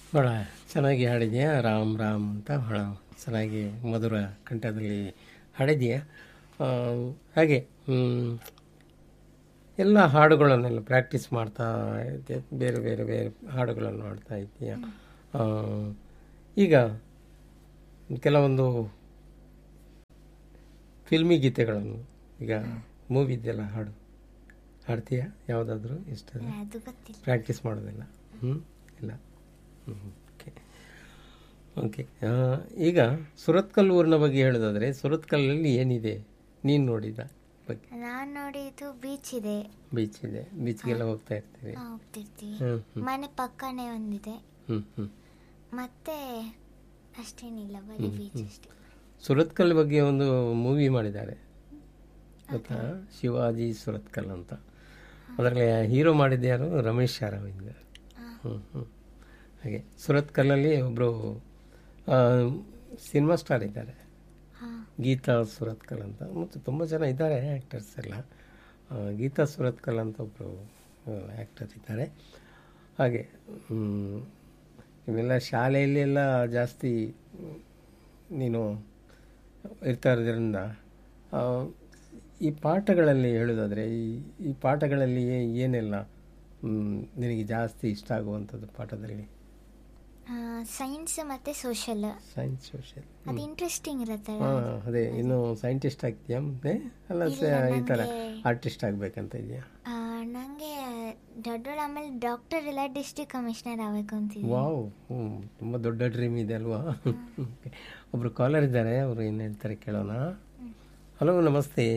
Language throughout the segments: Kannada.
ಭಾಳ ಚೆನ್ನಾಗಿ ಹಾಡಿದ್ಯಾ ರಾಮ್ ರಾಮ್ ಅಂತ ಭಾಳ ಚೆನ್ನಾಗಿ ಮಧುರ ಕಂಠದಲ್ಲಿ ಹಾಡಿದ್ಯಾ ಆ, ಹಾಗೆ ಹ್ಮ್, ಎಲ್ಲ ಹಾಡುಗಳನ್ನೆಲ್ಲ ಪ್ರಾಕ್ಟೀಸ್ ಮಾಡ್ತಾ ಇದ್ದೆ ಬೇರೆ ಬೇರೆ ಬೇರೆ ಹಾಡುಗಳನ್ನು ಹಾಡ್ತಾ ಇದ್ದೀಯ ಆ, ಈಗ ಕೆಲವೊಂದು ಫಿಲ್ಮಿ ಗೀತೆಗಳನ್ನು ಈಗ ಮೂವಿದ್ದೆಲ್ಲ ಹಾಡು ಹಾಡ್ತೀಯಾ ಯಾವುದಾದ್ರೂ ಇಷ್ಟ ಅದು ಗೊತ್ತಿಲ್ಲ ಪ್ರಾಕ್ಟೀಸ್ ಮಾಡೋದಿಲ್ಲ ಹ್ಞೂ ಇಲ್ಲ ಹ್ಞೂ ಓಕೆ ಓಕೆ ಆ, ಈಗ ಸುರತ್ಕಲ್ ಊರಿನ ಬಗ್ಗೆ ಹೇಳೋದಾದರೆ ಸುರತ್ಕಲ್ಲಲ್ಲಿ ಏನಿದೆ ನೀನು ನೋಡಿದ ಬಗ್ಗೆ ನಾನ್ ನೋಡಿದ್ದು ಬೀಚ್ ಇದೆ ಬೀಚ್ ಇದೆ ಬೀಚ್ಗೆಲ್ಲ ಹೋಗ್ತಾ ಇರ್ತೀವಿ ಆ, ಹೋಗ್ತಿರ್ತೀವಿ ಹ್ಞೂ ಹ್ಞೂ ಮನೆ ಪಕ್ಕನೇ ಒಂದಿದೆ ಹ್ಞೂ ಹ್ಞೂ ಮತ್ತೆ ಅಷ್ಟೇನಿಲ್ಲ ಬರೀ ಬೀಚ್ ಅಷ್ಟೇ ಸುರತ್ಕಲ್ ಬಗ್ಗೆ ಒಂದು ಮೂವಿ ಮಾಡಿದ್ದಾರೆ ಗೊತ್ತಾ ಶಿವಾಜಿ ಸುರತ್ಕಲ್ ಅಂತ ಅದರಲ್ಲಿ ಹೀರೋ ಮಾಡಿದ್ದು ಯಾರು ರಮೇಶ್ ಅರವಿಂದ್ ಹ್ಞೂ ಹ್ಞೂ ಹಾಗೆ ಸುರತ್ಕಲ್ಲಲ್ಲಿ ಒಬ್ಬರು ಸಿನಿಮಾ ಸ್ಟಾರ್ ಇದ್ದಾರೆ ಹಾ ಗೀತಾ ಸುರತ್ಕಲ್ ಅಂತ ಮತ್ತು ತುಂಬ ಜನ ಇದ್ದಾರೆ ಆ್ಯಕ್ಟರ್ಸ್ ಎಲ್ಲ ಆ, ಗೀತಾ ಸುರತ್ಕಲ್ ಅಂತ ಒಬ್ಬರು ಆ್ಯಕ್ಟರ್ ಇದ್ದಾರೆ ಹಾಗೆ ಹ್ಮ್, ಇವೆಲ್ಲ ಶಾಲೆಯಲ್ಲಿ ಎಲ್ಲ ಜಾಸ್ತಿ ಹ್ಮ್, ನೀನು ಇರ್ತಾ ಇರೋದ್ರಿಂದ ಆ, ಈ ಪಾಠಗಳಲ್ಲಿ ಹೇಳೋದಾದರೆ ಈ ಈ ಪಾಠಗಳಲ್ಲಿ ಏ- ಏನೆಲ್ಲ ಹ್ಮ್, ನಿನಗೆ ಜಾಸ್ತಿ ಇಷ್ಟ ಆಗುವಂಥದ್ದು ಪಾಠದಲ್ಲಿ ಸೈನ್ಸ್ ಮತ್ತೆ ಸೋಷಲ್ ಸೈನ್ಸ್ ಸೋಷಿಯಲ್ ಅದು ಇಂಟ್ರೆಸ್ಟಿಂಗ್ ಇರುತ್ತಲ್ಲ ಹಾಂ ಅದೇ ಇನ್ನು ಸೈಂಟಿಸ್ಟ್ ಆಗ್ತೀಯಾ ಮತ್ತೆ ಅಲ್ಲ ಸ- ಈ ಥರ ನಂಗೆ- ಆರ್ಟಿಸ್ಟ್ ಆಗಬೇಕಂತ ಇದೆಯಾ ಆ, ನಂಗೆ ದೊಡ್ಡೋಳು ಆಮೇಲೆ ಡಾಕ್ಟರ್ ಇಲ್ಲ ಡಿಸ್ಟ್ರಿಕ್ಟ್ ಕಮಿಷನರ್ ಆಗಬೇಕು ಅಂತಿದ್ದೆ ವಾವ್ ಹ್ಞೂ ತುಂಬ ದೊಡ್ಡ ಡ್ರೀಮ್ ಇದೆ ಅಲ್ವಾ Okay. ಒಬ್ರು ಕಾಲರ್ ಇದ್ದಾರೆ ಅವರು ಏನು ಹೇಳ್ತಾರೆ ಕೇಳೋಣ ಹಲೋ ನಮಸ್ತೆ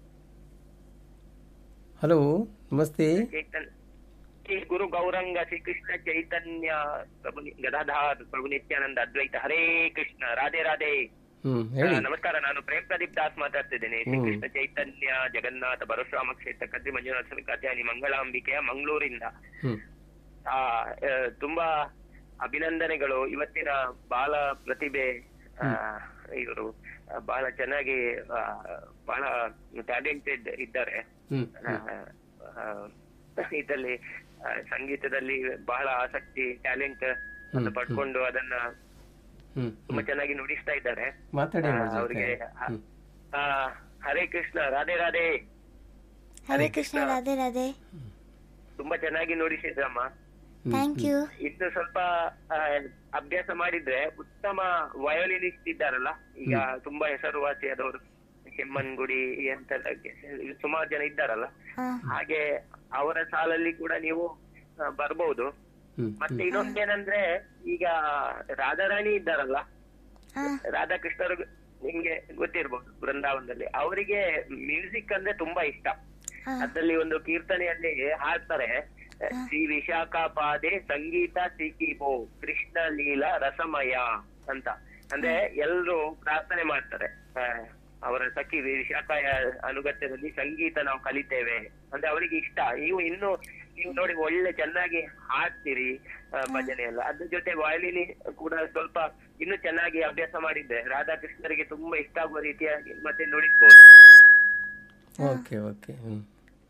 ಹಲೋ ನಮಸ್ತೆ ಚೈತನ್ಯ ಶ್ರೀ ಗುರು ಗೌರಂಗ ಶ್ರೀ ಕೃಷ್ಣ ಚೈತನ್ಯ ಪ್ರಭು ನಿ- ಗದಾಧಾರ್ ಪ್ರಭು ನಿತ್ಯಾನಂದ ಅದ್ವೈತ ಹರೇ ಕೃಷ್ಣ ರಾಧೆ ರಾಧೆ ಹ್ಞೂ ಆ, ಹೇಳಿ ನಮಸ್ಕಾರ ನಾನು ಪ್ರೇಮ್ ಪ್ರದೀಪ್ ದಾಸ್ ಮಾತಾಡ್ತಿದ್ದೇನೆ ಶ್ರೀ ಕೃಷ್ಣ ಚೈತನ್ಯ ಜಗನ್ನಾಥ ಪರಶುರಾಮ ಕ್ಷೇತ್ರ ಕದ್ರಿ ಮಂಜುನಾಥ ಸ್ವಾಮಿ ಕಾತ್ಯಾನಿ ಮಂಗಳಾಂಬಿಕೆಯ ಮಂಗಳೂರಿಂದ ಹ್ಞೂ ಆ, ಆ, ತುಂಬಾ ಅಭಿನಂದನೆಗಳು ಇವತ್ತಿನ ಬಾಲ ಪ್ರತಿಭೆ ಆ, ಇವರು ಆ, ಬಹಳ ಚೆನ್ನಾಗಿ ಆ, ಬಹಳ ಟ್ಯಾಲೆಂಟೆಡ್ ಇದ್ದಾರೆ ಹ್ಞೂ ಆ, ಆ, ಇದರಲ್ಲಿ ಆ, ಸಂಗೀತದಲ್ಲಿ ಬಹಳ ಆಸಕ್ತಿ ಟ್ಯಾಲೆಂಟ್ ಅನ್ನು ಪಡ್ಕೊಂಡು ಅದನ್ನ ಹ್ಞೂ ತುಂಬಾ ಚೆನ್ನಾಗಿ ನುಡಿಸ್ತಾ ಇದ್ದಾರೆ ಮಾತಾಡಿ ಆ, ಅವ್ರ ಜೊತೆ ಅವ್ರಿಗೆ ಹ್ಞೂ ಆ, ಹರೇ ಕೃಷ್ಣ ರಾಧೆ ರಾಧೆ ಹರೇ ಕೃಷ್ಣ ರಾಧೆ ರಾಧೆ ತುಂಬಾ ಚೆನ್ನಾಗಿ ನುಡಿಸಿದ್ರಮ್ಮ ಥ್ಯಾಂಕ್ ಯು ಇನ್ನು ಸ್ವಲ್ಪ ಆ, ಅಭ್ಯಾಸ ಮಾಡಿದ್ರೆ ಉತ್ತಮ ವಯೋಲಿನಿಸ್ಟ್ ಇದ್ದಾರಲ್ಲ ಈಗ ತುಂಬಾ ಹೆಸರುವಾಸಿಯಾದವರು ಕೆಮ್ಮನ್ಗುಡಿ ಅಂತ ಸುಮಾರು ಜನ ಇದ್ದಾರಲ್ಲ ಹಾ ಹಾಗೆ ಅವರ ಸಾಲಲ್ಲಿ ಕೂಡ ನೀವು ಆ, ಬರ್ಬಹುದು ಹ್ಞೂ ಮತ್ತೆ ಇನ್ನೊಂದೇನಂದ್ರೆ ಈಗ ರಾಧಾರಾಣಿ ಇದ್ದಾರಲ್ಲ ಹಾ ರಾಧಾಕೃಷ್ಣರು ನಿಮ್ಗೆ ಗೊತ್ತಿರ್ಬೋದು ಬೃಂದಾವನದಲ್ಲಿ ಅವರಿಗೆ ಮ್ಯೂಸಿಕ್ ಅಂದ್ರೆ ತುಂಬಾ ಇಷ್ಟ ಹಾ. ಅದ್ರಲ್ಲಿ ಒಂದು ಕೀರ್ತನೆಯಲ್ಲಿ ಹಾಡ್ತಾರೆ ಶ್ರೀ ವಿಶಾಖ ಪಾದೆ ಸಂಗೀತ ಸಿಕ್ಕಿಬೋ ಕೃಷ್ಣ ಲೀಲಾ ರಸಮಯ ಅಂತ ಅಂದ್ರೆ ಎಲ್ರು ಪ್ರಾರ್ಥನೆ ಮಾಡ್ತಾರೆ ಆ, ಅವರ ಸಖಿ ವಿಶಾಖ ಅನುಗತ್ಯದಲ್ಲಿ ಸಂಗೀತ ನಾವು ಕಲಿತೇವೆ ಅಂದ್ರೆ ಅವರಿಗೆ ಇಷ್ಟ ನೀವು ಇನ್ನು ನೀವು ನೋಡಿ ಒಳ್ಳೆ ಚೆನ್ನಾಗಿ ಹಾಡ್ತೀರಿ ಆ, ಭಜನೆ ಎಲ್ಲ ಅದ್ರ ಜೊತೆ ವಯಲಿನಿ ಕೂಡ ಸ್ವಲ್ಪ ಇನ್ನು ಚೆನ್ನಾಗಿ ಅಭ್ಯಾಸ ಮಾಡಿದ್ರೆ ರಾಧಾಕೃಷ್ಣರಿಗೆ ತುಂಬಾ ಇಷ್ಟ ಆಗುವ ರೀತಿಯಾಗಿ ಮತ್ತೆ ನುಡಿಸ್ಬೋದು ಓಕೆ ಓಕೆ ಹ್ಞೂ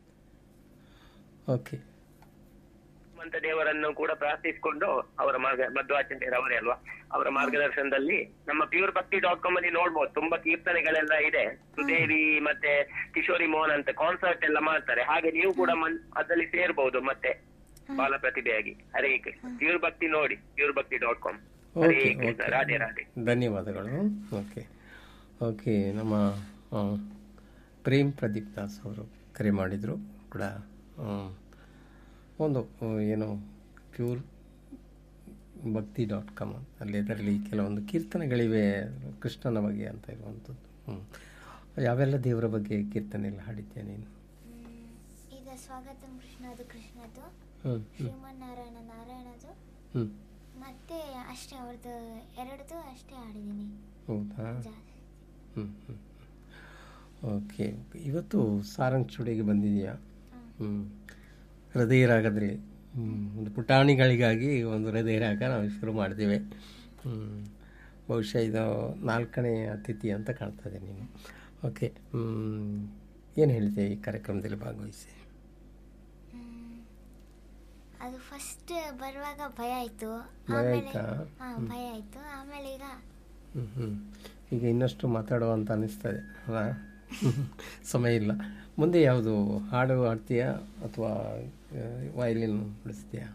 ಓಕೆ ಹನುಮಂತ ದೇವರನ್ನು ಕೂಡ ಪ್ರಾರ್ಥಿಸಿಕೊಂಡು ಅವರ ಮಾರ್ಗ ಮಧ್ವಾಚಾರ್ಯರವರೇ ಅಲ್ವಾ ಅವರ ಮಾರ್ಗದರ್ಶನದಲ್ಲಿ ನಮ್ಮ ಪ್ಯೂರ್ ಭಕ್ತಿ ಡಾಟ್ ಕಾಮ್ ಅಲ್ಲಿ ನೋಡ್ಬೋದು ತುಂಬಾ ಕೀರ್ತನೆಗಳೆಲ್ಲ ಇದೆ ಸುದೇವಿ ಮತ್ತೆ ಕಿಶೋರಿ ಮೋಹನ್ ಅಂತ ಕಾನ್ಸರ್ಟ್ ಎಲ್ಲ ಮಾಡ್ತಾರೆ ಹಾಗೆ ನೀವು ಕೂಡ ಮನ್- ಅದ್ರಲ್ಲಿ ಸೇರ್ಬಹುದು ಮತ್ತೆ ಬಾಲ ಪ್ರತಿಭೆಯಾಗಿ ಹರೇ ಕೃಷ್ಣ ಪ್ಯೂರ್ ಭಕ್ತಿ ನೋಡಿ pure Bhakti dot com Hare okay Krishna okay Radhe Radhe ಧನ್ಯವಾದಗಳು ಓಕೆ ಓಕೆ ನಮ್ಮ ಆ, ಪ್ರೇಮ್ ಪ್ರದೀಪ್ ದಾಸ್ ಅವರು ಕರೆ ಮಾಡಿದರು ಕೂಡ ಆ, ಒಂದು ಆ, ಏನು ಪ್ಯೂರ್ ಭಕ್ತಿ ಡಾಟ್ ಕಾಮ್ ಅಲ್ಲಿ ಅದರಲ್ಲಿ ಕೆಲವೊಂದು ಕೀರ್ತನೆಗಳಿವೆ ಕೃಷ್ಣನ ಬಗ್ಗೆ ಅಂತ ಇರುವಂಥದ್ದು ಹ್ಞೂ ಯಾವೆಲ್ಲ ದೇವರ ಬಗ್ಗೆ ಕೀರ್ತನೆ ಎಲ್ಲ ಹಾಡಿದ್ಯಾ ನೀನು ಈಗ ಸ್ವಾಗತಂ ಕೃಷ್ಣದು ಕೃಷ್ಣದು ಹ್ಞೂ ಹ್ಞೂ ಶ್ರೀಮನ್ನಾರಾಯಣ ನಾರಾಯಣದು ಹ್ಞೂ ಮತ್ತೆ ಅಷ್ಟೇ ಅವ್ರದ್ದು ಎರಡದು ಅಷ್ಟೇ ಆಡಿದ್ದೀನಿ ಹೌದಾ ಜಾಸ್ತಿ ಹ್ಞೂ ಹ್ಞೂ ಓಕೆ ಇವತ್ತು ಸಾರಂಗ್ ಚುಡಿಗೆ ಬಂದಿದೆಯಾ ಹ್ಞೂ ಹೃದಯ ರಾಗದಲ್ಲಿ ಹ್ಞೂ ಒಂದು ಪುಟಾಣಿಗಳಿಗಾಗಿ ಒಂದು ಹೃದಯ ರಾಗ ನಾವು ಶುರು ಮಾಡಿದ್ದೇವೆ ಹ್ಞೂ ಬಹುಶಃ ಇದು ನಾಲ್ಕನೇ ಅತಿಥಿ ಅಂತ ಕಾಣ್ತದೆ ನೀನು ಓಕೆ ಏನು ಹೇಳ್ತೀಯ ಈ ಕಾರ್ಯಕ್ರಮದಲ್ಲಿ ಭಾಗವಹಿಸಿ ಅದು ಫಸ್ಟ್ ಬರುವಾಗ ಭಯ ಆಯ್ತು ಭಯ ಆಮೇಲೆ ಆಯ್ತಾ? ಹಾ ಭಯ ಆಯ್ತು ಆಮೇಲೆ ಈಗ ಹ್ಞೂ ಹ್ಞೂ ಈಗ ಇನ್ನಷ್ಟು ಮಾತಾಡುವ ಅಂತ ಅನಿಸ್ತದೆ ಅಲ್ಲ ಸಮಯ ಇಲ್ಲ ಮುಂದೆ ಯಾವುದು ಹಾಡು ಹಾಡ್ತೀಯಾ ಅಥವಾ ವಯಲಿನ್ ಬಿಡಿಸ್ತೀಯಾ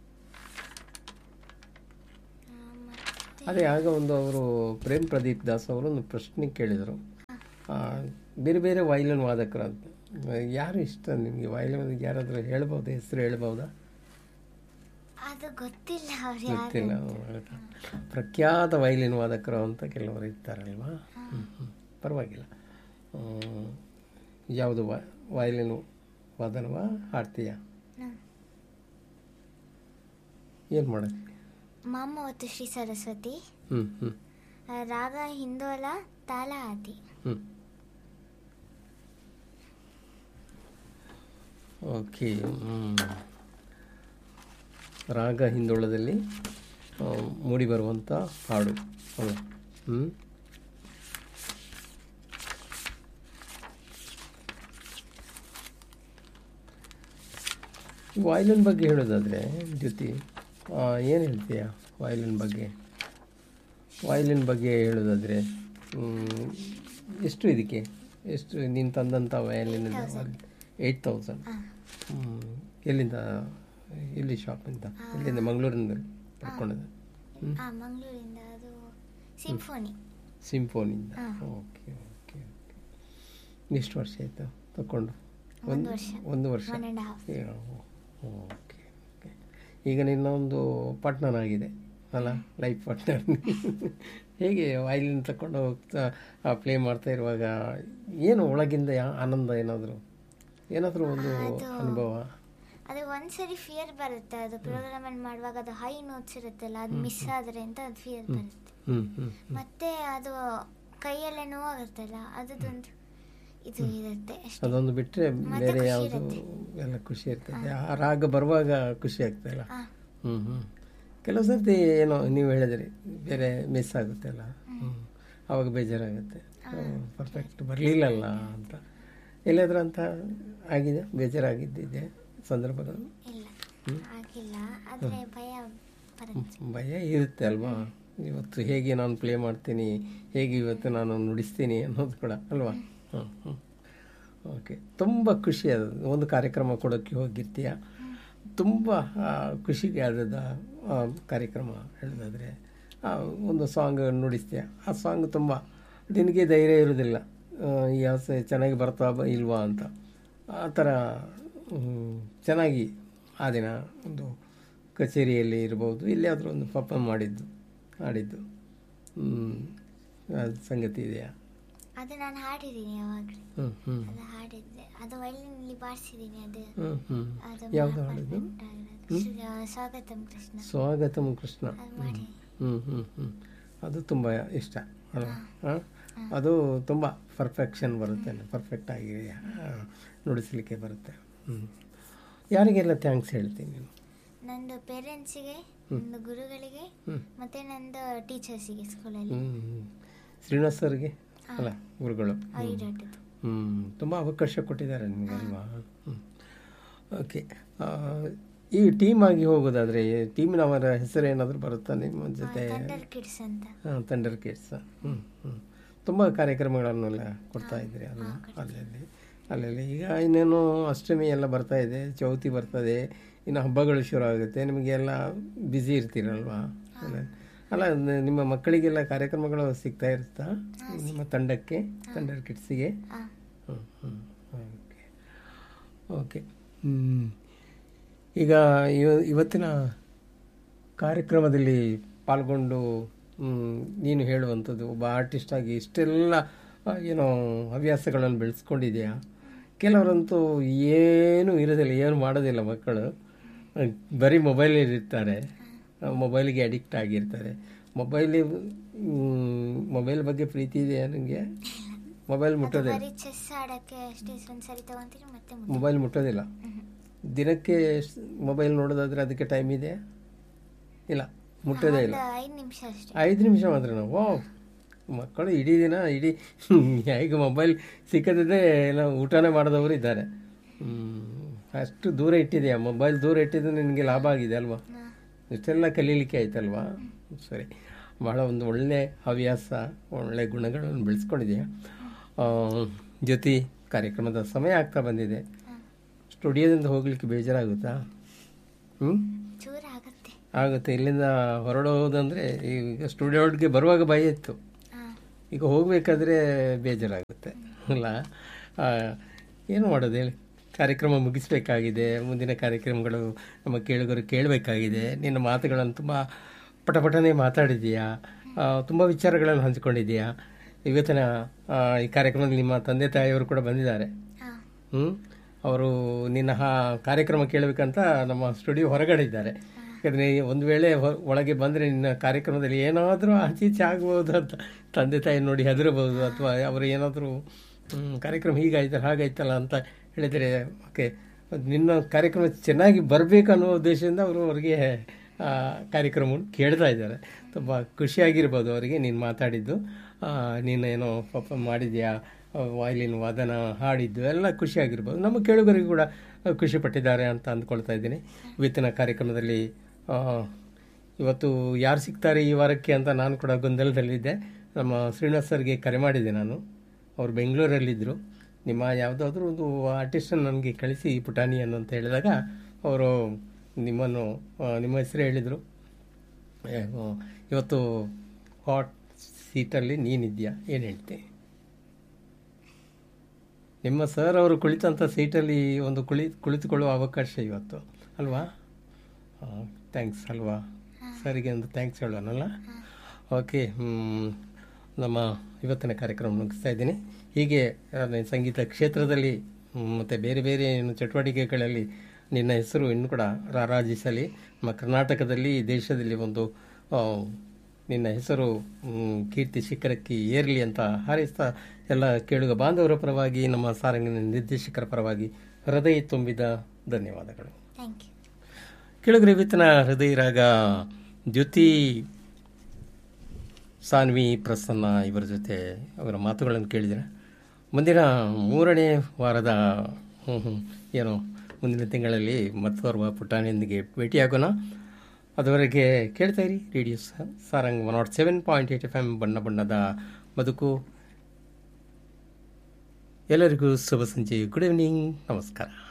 ಆ, ಮತ್ತೆ ಅದೇ ಆಗ ಒಂದು ಅವರು ಪ್ರೇಮ್ ಪ್ರದೀಪ್ ದಾಸ್ ಅವರು ಒಂದು ಪ್ರಶ್ನೆ ಕೇಳಿದರು ಆ, ಬೇರೆ ಬೇರೆ ವಯಲಿನ್ ವಾದಕರು ಅಂತ ಯಾರು ಇಷ್ಟ ನಿಮಗೆ ವಯಲಿನ್ ಯಾರಾದರೂ ಹೇಳ್ಬೋದಾ ಹೆಸರು ಹೇಳ್ಬೋದಾ ಅದು ಗೊತ್ತಿಲ್ಲ ಅವ್ರು ಯಾರು ಗೊತ್ತಿಲ್ಲ ಹೌದಾ? ಪ್ರಖ್ಯಾತ ವಯಲಿನ್ ವಾದಕರು ಅಂತ ಕೆಲವರು ಇರ್ತಾರಲ್ವಾ ಹ್ಮ್, ಹ್ಮ್. ಪರವಾಗಿಲ್ಲ ಹ್ಮ್. ಯಾವುದು ವ ವಯಲಿನ್ ವಾದನವಾ ಹಾಡ್ತೀಯಾ ಹ್ಮ್. ಏನು ಮಾಡೋದು ಮಾಮ ಮತ್ತು ಶ್ರೀ ಸರಸ್ವತಿ ಹ್ಞೂ ಹ್ಞೂ ಆ, ರಾಗ ಹಿಂದೋಲ ತಾಲ ಆದಿ ಹ್ಞೂ ಓಕೆ ರಾಗ ಹಿಂದೋಳದಲ್ಲಿ ಆ, ಮೂಡಿಬರುವಂಥ ಹಾಡು ಅಲ್ಲ ಹ್ಞೂ ವಾಯ್ಲಿನ್ ಬಗ್ಗೆ ಹೇಳೋದಾದರೆ ಜ್ಯೋತಿ ಏನು ಹೇಳ್ತೀಯ ವಾಯ್ಲಿನ್ ಬಗ್ಗೆ ವಾಯ್ಲಿನ್ ಬಗ್ಗೆ ಹೇಳೋದಾದರೆ ಎಷ್ಟು ಇದಕ್ಕೆ ಎಷ್ಟು ನೀನು ತಂದಂಥ ವಯಲಿನ್ ಏಯ್ಟ್ ತೌಸಂಡ್ ಎಲ್ಲಿಂದ ಎಲ್ಲಿ ಶಾಪಿಂದ ಎಲ್ಲಿಂದ ಮಂಗಳೂರಿಂದ ಪಡ್ಕೊಂಡಿದ್ದೆ ಆ ಮಂಗಳೂರಿಂದ ಅದು ಸಿಂಫೋನಿ ಸಿಂಫೋನಿಂದ ಹಾ. ಓಕೆ ಓಕೆ ಓಕೆ ಎಷ್ಟು ವರ್ಷ ಆಯಿತು ತಗೊಂಡು ಒಂದು ವರ್ಷ. ಒಂದು ವರ್ಷ one and half okay okay ಈಗ ನಿನ್ನ ಒಂದು ಪಾರ್ಟ್ನರ್ ಆಗಿದೆ ಅಲ್ಲ ಲೈಫ್ ಪಾರ್ಟ್ನರ್ ಹೇಗೆ ವಯಲಿನ್ ತಗೊಂಡು ಹೋಗ್ತಾ ಪ್ಲೇ ಮಾಡ್ತಾ ಇರುವಾಗ ಏನು ಒಳಗಿಂದ ಯಾ- ಆನಂದ ಏನಾದರೂ ಏನಾದರೂ ಒಂದು ಅದು- ಅನುಭವ ಅದು ಒಂದ್ಸರಿ ಫಿಯರ್ ಬರುತ್ತೆ ಅದು ಪ್ರೋಗ್ರಾಮ್ ಅಲ್ಲಿ ಮಾಡುವಾಗ ಅದು ಹೈ ನೋಟ್ಸ್ ಇರುತ್ತಲ್ಲ ಅದು ಮಿಸ್ ಆದ್ರೆ ಅಂತ ಅದು ಫಿಯರ್ ಬರುತ್ತೆ ಹ್ಞೂ ಹ್ಞೂ ಮತ್ತೆ ಅದು ಕೈಯೆಲ್ಲ ನೋವಾಗುತ್ತಲ್ಲ ಅದೊಂದು ಇದು ಇರುತ್ತೆ ಅಷ್ಟೇ ಅದೊಂದು ಬಿಟ್ಟರೆ ಮತ್ತೆ ಬೇರೆ ಖುಷಿ ಯಾವುದು ಇರುತ್ತೆ. ಎಲ್ಲ ಖುಷಿ ಇರ್ತದೆ ಆ ರಾಗ ಬರುವಾಗ ಖುಷಿ ಆಗ್ತದಲ್ಲ ಆ, ಹ್ಞೂ ಹ್ಞೂ ಕೆಲವು ಸರ್ತಿ ಏನೋ ನೀವು ಹೇಳಿದ್ರಿ ಬೇರೆ ಮಿಸ್ ಆಗುತ್ತೆ ಅಲ್ಲ ಹ್ಞೂ ಅವಾಗ ಬೇಜಾರಾಗುತ್ತೆ ಪರ್ಫೆಕ್ಟ್ ಬರಲಿಲ್ಲಲ್ಲ ಅಂತ ಎಲ್ಲಾದ್ರೂ ಅಂತ ಆಗಿದೆ ಬೇಜಾರಾಗಿದ್ದಿದೆ ಸಂದರ್ಭಗಳು ಇಲ್ಲ ಆಗಿಲ್ಲ ಆದ್ರೆ ಭಯ ಬರುತ್ತೆ ಭಯ ಇರುತ್ತೆ ಅಲ್ವಾ ಇವತ್ತು ಹೇಗೆ ನಾನು ಪ್ಲೇ ಮಾಡ್ತೀನಿ ಹೇಗೆ ಇವತ್ತು ನಾನು ನುಡಿಸ್ತೀನಿ ಅನ್ನೋದು ಕೂಡ ಅಲ್ವಾ ಹ್ಞೂ ಹ್ಞೂ ಓಕೆ ತುಂಬ ಖುಷಿ ಅದು ಒಂದು ಕಾರ್ಯಕ್ರಮ ಕೊಡೋಕ್ಕೆ ಹೋಗಿರ್ತೀಯ ತುಂಬ ಆ, ಖುಷಿಗೆ ಆದದ ಆ, ಕಾರ್ಯಕ್ರಮ ಹೇಳೋದಾದರೆ ಒಂದು ಸಾಂಗ್ ನುಡಿಸ್ತೀಯ ಆ ಸಾಂಗ್ ತುಂಬ ನಿನಗೆ ಧೈರ್ಯ ಇರೋದಿಲ್ಲ ಆ, ಈ ಆಸೆ ಚೆನ್ನಾಗಿ ಬರ್ತಾ ಬ- ಇಲ್ವಾ ಅಂತ ಆ ಥರ ಹ್ಮ್, ಚೆನ್ನಾಗಿ ಆ ದಿನ ಒಂದು ಕಚೇರಿಯಲ್ಲಿ ಇರ್ಬೋದು ಎಲ್ಲಿಯಾದರೂ ಒಂದು ಪರ್ಫಾರ್ಮ್ ಮಾಡಿದ್ದು ಆಡಿದ್ದು ಹ್ಮ್, ಅದು ಸಂಗತಿ ಇದೆಯಾ ಅದು ನಾನು ಹಾಡಿದ್ದೀನಿ ಯಾವಾಗಲೂ ಹ್ಞೂ ಹ್ಞೂ ಅದು ಹಾಡಿದ್ದೆ ಅದು ವೈಲಿನಲ್ಲಿ ಬಾರಿಸಿದ್ದೀನಿ ಅದು ಹ್ಞೂ ಹ್ಞೂ ಅದು ಯಾವುದು ಮಹಾ ಹಾಡಿದ್ದು perfect ಆಗಿರೋದು. ಶ್ರೀ- ಸ್ವಾಗತಂ ಕೃಷ್ಣ ಸ್ವಾಗತಂ ಕೃಷ್ಣ ಅದು ಮಾಡಿ ಹ್ಞೂ ಹ್ಞೂ ಹ್ಞೂ ಅದು ತುಂಬ ಇಷ್ಟ ಅಲ್ವಾ ಹಾಂ ಅದು ತುಂಬ ಪರ್ಫೆಕ್ಷನ್ ಬರುತ್ತೆ ಪರ್ಫೆಕ್ಟ್ ಆಗಿ ಆ, ನುಡಿಸ್ಲಿಕ್ಕೆ ಬರುತ್ತೆ ಹ್ಞೂ ಯಾರಿಗೆಲ್ಲ ಥ್ಯಾಂಕ್ಸ್ ಹೇಳ್ತೀನಿ ನೀನು ನಂದು ಪೇರೆಂಟ್ಸಿಗೆ ನಂದು ಗುರುಗಳಿಗೆ ಹ್ಞೂ ಮತ್ತೆ ನಂದು ಟೀಚರ್ಸಿಗೆ ಸ್ಕೂಲಲ್ಲಿ ಹ್ಞೂ ಶ್ರೀನಿವಾಸ್ ಸರ್ಗೆ ಅಲ್ಲ ಗುರುಗಳು ಐಡಾಟದ್ದು ಹ್ಞೂ ತುಂಬ ಅವಕಾಶ ಕೊಟ್ಟಿದ್ದಾರೆ ನಿಮಗೆ ಅಲ್ವಾ ಹ್ಞೂ ಓಕೆ ಈ ಟೀಮ್ ಆಗಿ ಹೋಗೋದಾದರೆ ಟೀಮಿನವರ ಹೆಸರು ಏನಾದರೂ ಬರುತ್ತಾ ನಿಮ್ಮ ಜೊತೆ ಥಂಡರ್ ಕಿಡ್ಸ್ ಅಂತ ತಂಡರ್ ಕಿಡ್ಸ್ ಹ್ಞೂ ಹ್ಞೂ ತುಂಬ ಕಾರ್ಯಕ್ರಮಗಳನ್ನೆಲ್ಲ ಕೊಡ್ತಾ ಇದ್ದೀರಿ ಅಲ್ವಾ ಅಲ್ಲಲ್ಲಿ ಅಲ್ಲಲ್ಲಿ ಈಗ ಇನ್ನೇನು ಅಷ್ಟಮಿ ಎಲ್ಲ ಬರ್ತಾ ಇದೆ ಚೌತಿ ಬರ್ತದೆ ಇನ್ನು ಹಬ್ಬಗಳು ಶುರು ಆಗುತ್ತೆ ನಿಮಗೆಲ್ಲ ಬ್ಯುಸಿ ಇರ್ತೀರಲ್ವಾ ಅಲ್ಲ ಅಲ್ಲ ನ- ನಿಮ್ಮ ಮಕ್ಕಳಿಗೆಲ್ಲ ಕಾರ್ಯಕ್ರಮಗಳು ಸಿಗ್ತಾ ಇರುತ್ತಾ ನಿಮ್ಮ ತಂಡಕ್ಕೆ ತಂಡರ್ ಕಿಡ್ಸಿಗೆ ಆ, ಹ್ಞೂ ಹ್ಞೂ ಓಕೆ ಓಕೆ ಹ್ಮ್. ಈಗ ಇವ ಇವತ್ತಿನ ಕಾರ್ಯಕ್ರಮದಲ್ಲಿ ಪಾಲ್ಗೊಂಡು ಹ್ಮ್, ನೀನು ಹೇಳುವಂಥದ್ದು ಒಬ್ಬ ಆರ್ಟಿಸ್ಟ್ ಆಗಿ ಇಷ್ಟೆಲ್ಲ ಆ, ಏನೋ ಹವ್ಯಾಸಗಳನ್ನು ಬೆಳೆಸ್ಕೊಂಡಿದೆಯಾ ಕೆಲವರಂತೂ ಏನೂ ಇರೋದಿಲ್ಲ ಏನು ಮಾಡೋದಿಲ್ಲ ಮಕ್ಕಳು ಆ, ಬರೀ ಮೊಬೈಲಲ್ಲಿ ಇರ್ತಾರೆ ಮೊಬೈಲಿಗೆ ಅಡಿಕ್ಟ್ ಆಗಿರ್ತಾರೆ ಮೊಬೈಲಿ ಮೊಬೈಲ್ ಬಗ್ಗೆ ಪ್ರೀತಿ ಇದೆಯಾ ನನಗೆ ಮೊಬೈಲ್ ಮುಟ್ಟೋದಿಲ್ಲ ಬರೀ ಚೆಸ್ ಆಡಕ್ಕೆ ಅಷ್ಟೇ ಒಂದ್ಸರಿ ತಗೊಂತೀರಿ ಮತ್ತೆ ಮುಗ್ದು. ಮೊಬೈಲ್ ಮುಟ್ಟೋದಿಲ್ಲ ದಿನಕ್ಕೆ ಮೊಬೈಲ್ ನೋಡೋದಾದ್ರೆ ಅದಕ್ಕೆ ಟೈಮ್ ಇದೆ ಇಲ್ಲ ಮುಟ್ಟೋದೇ ಇಲ್ಲ ಒಂದು ಐದು ನಿಮಿಷ ಅಷ್ಟೇ ಐದು ನಿಮಿಷ ಮಾತ್ರ ನಾವು ವಾವ್ ಮಕ್ಕಳು ಇಡೀ ದಿನ ಇಡೀ ಹೇಗೆ ಮೊಬೈಲ್ ಸಿಕ್ಕದಿದ್ದರೆ ನಾವು ಊಟನೇ ಮಾಡಿದವರು ಇದ್ದಾರೆ ಹ್ಮ್. ಅಷ್ಟು ದೂರ ಇಟ್ಟಿದೆಯಾ ಮೊಬೈಲ್ ದೂರ ಇಟ್ಟಿದ್ದು ನಿನಗೆ ಲಾಭ ಆಗಿದೆ ಅಲ್ವಾ ಇಷ್ಟೆಲ್ಲ ಕಲೀಲಿಕ್ಕೆ ಆಯ್ತಲ್ವಾ ಸರಿ ಭಾಳ ಒಂದು ಒಳ್ಳೆ ಹವ್ಯಾಸ ಒಳ್ಳೆ ಗುಣಗಳನ್ನು ಬೆಳೆಸ್ಕೊಂಡಿದೆಯಾ ಆ, ಜೊತೆ ಕಾರ್ಯಕ್ರಮದ ಸಮಯ ಆಗ್ತಾ ಬಂದಿದೆ ಸ್ಟುಡಿಯೋದಿಂದ ಹೋಗ್ಲಿಕ್ಕೆ ಬೇಜಾರಾಗುತ್ತಾ ಹ್ಞೂ ಚೂರ ಆಗತ್ತೆ ಆಗುತ್ತೆ ಇಲ್ಲಿಂದ ಹೊರಡೋದಂದರೆ ಈಗ ಸ್ಟುಡಿಯೋಗೆ ಬರುವಾಗ ಭಯ ಇತ್ತು ಹಾ ಈಗ ಹೋಗಬೇಕಾದ್ರೆ ಬೇಜಾರಾಗುತ್ತೆ ಅಲ್ಲ ಆ, ಏನು ಮಾಡೋದು ಹೇಳಿ ಕಾರ್ಯಕ್ರಮ ಮುಗಿಸ್ಬೇಕಾಗಿದೆ ಮುಂದಿನ ಕಾರ್ಯಕ್ರಮಗಳು ನಮ್ಮ ಕೇಳುಗರು ಕೇಳಬೇಕಾಗಿದೆ ನಿನ್ನ ಮಾತುಗಳನ್ನು ತುಂಬ ಪಟಪಟನೆ ಮಾತಾಡಿದೀಯಾ ತುಂಬ ವಿಚಾರಗಳನ್ನು ಹಂಚಿಕೊಂಡಿದ್ದೀಯಾ ಇವತ್ತಿನ ಆ, ಈ ಕಾರ್ಯಕ್ರಮದಲ್ಲಿ ನಿಮ್ಮ ತಂದೆ ತಾಯಿಯವರು ಕೂಡ ಬಂದಿದ್ದಾರೆ ಹಾ ಹ್ಞೂ ಅವರು ನಿನ್ನ ಹಾ ಕಾರ್ಯಕ್ರಮ ಕೇಳಬೇಕಂತ ನಮ್ಮ ಸ್ಟುಡಿಯೋ ಹೊರಗಡೆ ಇದ್ದಾರೆ ಯಾಕಂದರೆ ಒಂದು ವೇಳೆ ಹೊ- ಒಳಗೆ ಬಂದರೆ ನಿನ್ನ ಕಾರ್ಯಕ್ರಮದಲ್ಲಿ ಏನಾದರೂ ಆಚೆ ಈಚೆ ಆಗ್ಬೋದು ಅಂತ ತಂದೆ ತಾಯಿ ನೋಡಿ ಹೆದರಬಹುದು ಅಥವಾ ಅವರು ಏನಾದರೂ ಹ್ಮ್, ಕಾರ್ಯಕ್ರಮ ಹೀಗಾಯ್ತಲ್ಲ ಹಾಗಾಯ್ತಲ್ಲ ಅಂತ ಹೇಳಿದರೆ ಓಕೆ ನಿನ್ನ ಕಾರ್ಯಕ್ರಮ ಚೆನ್ನಾಗಿ ಬರಬೇಕು ಅನ್ನೋ ಉದ್ದೇಶದಿಂದ ಅವರು ಅವರಿಗೆ ಆ, ಕಾರ್ಯಕ್ರಮವನ್ನು ಕೇಳ್ತಾ ಇದ್ದಾರೆ ತುಂಬ ಖುಷಿಯಾಗಿರ್ಬೋದು ಅವರಿಗೆ ನೀನು ಮಾತಾಡಿದ್ದು ಆ, ನೀನು ಏನೋ ಪಾಪ ಮಾಡಿದ್ಯಾ ವಾಯ್ಲಿನ್ ವಾದನ ಹಾಡಿದ್ದು ಎಲ್ಲ ಖುಷಿಯಾಗಿರ್ಬೋದು ನಮ್ಮ ಕೇಳುಗರಿಗೂ ಕೂಡ ಖುಷಿ ಪಟ್ಟಿದ್ದಾರೆ ಅಂತ ಅಂದ್ಕೊಳ್ತಾ ಇದ್ದೀನಿ ಇವತ್ತಿನ ಕಾರ್ಯಕ್ರಮದಲ್ಲಿ ಆ, ಇವತ್ತು ಯಾರು ಸಿಗ್ತಾರೆ ಈ ವಾರಕ್ಕೆ ಅಂತ ನಾನು ಕೂಡ ಗೊಂದಲದಲ್ಲಿದ್ದೆ ನಮ್ಮ ಶ್ರೀನಿವಾಸ್ ಸರ್ಗೆ ಕರೆ ಮಾಡಿದೆ ನಾನು ಅವರು ಬೆಂಗಳೂರಲ್ಲಿದ್ದರು ನಿಮ್ಮ ಯಾವುದಾದ್ರೂ ಒಂದು ಆರ್ಟಿಸ್ಟನ್ನು ನನಗೆ ಕಳಿಸಿ ಪುಟಾಣಿಯನ್ನು ಅಂತ ಹೇಳಿದಾಗ ಅವರು ನಿಮ್ಮನ್ನು ಆ, ನಿಮ್ಮ ಹೆಸರು ಹೇಳಿದರು ಇವತ್ತು ಹಾಟ್ ಸೀಟಲ್ಲಿ ನೀನಿದ್ಯಾ ಏನು ಹೇಳ್ತೀನಿ ನಿಮ್ಮ ಸರ್ ಅವರು ಕುಳಿತಂಥ ಸೀಟಲ್ಲಿ ಒಂದು ಕುಳಿ ಕುಳಿತುಕೊಳ್ಳುವ ಅವಕಾಶ ಇವತ್ತು ಅಲ್ವಾ ಥ್ಯಾಂಕ್ಸ್ ಅಲ್ವಾ ಸರಿಗೆ ಒಂದು ಥ್ಯಾಂಕ್ಸ್ ಹೇಳೋಣಲ್ಲ ಓಕೆ ಹ್ಮ್, ನಮ್ಮ ಇವತ್ತಿನ ಕಾರ್ಯಕ್ರಮ ಮುಗಿಸ್ತಾ ಇದ್ದೀನಿ ಹೀಗೆ ಆ, ನೀನು ಸಂಗೀತ ಕ್ಷೇತ್ರದಲ್ಲಿ ಹ್ಮ್, ಮತ್ತು ಬೇರೆ ಬೇರೆ ಏನು ಚಟುವಟಿಕೆಗಳಲ್ಲಿ ನಿನ್ನ ಹೆಸರು ಇನ್ನೂ ಕೂಡ ರಾರಾಜಿಸಲಿ ನಮ್ಮ ಕರ್ನಾಟಕದಲ್ಲಿ ದೇಶದಲ್ಲಿ ಒಂದು ಆ, ನಿನ್ನ ಹೆಸರು ಮ್, ಕೀರ್ತಿ ಶಿಖರಕ್ಕೆ ಏರಲಿ ಅಂತ ಹಾರೈಸ್ತಾ ಎಲ್ಲ ಕೇಳುಗ ಬಾಂಧವರ ಪರವಾಗಿ ನಮ್ಮ ಸಾರಂಗಿನ ನಿರ್ದೇಶಕರ ಪರವಾಗಿ ಹೃದಯ ತುಂಬಿದ ಧನ್ಯವಾದಗಳು ಥ್ಯಾಂಕ್ ಯು ಕೇಳುಗರೆ ಇವತ್ತಿನ ಹೃದಯ ರಾಗ ದ್ಯುತಿ ಸಾನ್ವಿ ಪ್ರಸನ್ನ ಇವರ ಜೊತೆ ಅವರ ಮಾತುಗಳನ್ನು ಕೇಳಿದರೆ ಮುಂದಿನ ಮೂರನೇ ವಾರದ ಹ್ಮ್, ಹ್ಮ್, ಏನು ಮುಂದಿನ ತಿಂಗಳಲ್ಲಿ ಮತ್ತೋರ್ವ ಪುಟಾಣಿಯೊಂದಿಗೆ ಭೇಟಿಯಾಗೋಣ ಅದುವರೆಗೆ ಕೇಳ್ತಾ ಇರಿ ರೇಡಿಯೋ ಸ- Sarang one nought seven point eight F M ಬಣ್ಣ ಬಣ್ಣದ ಬದುಕು ಎಲ್ಲರಿಗೂ ಶುಭ ಸಂಜೆ ಗುಡ್ ಈವ್ನಿಂಗ್ ನಮಸ್ಕಾರ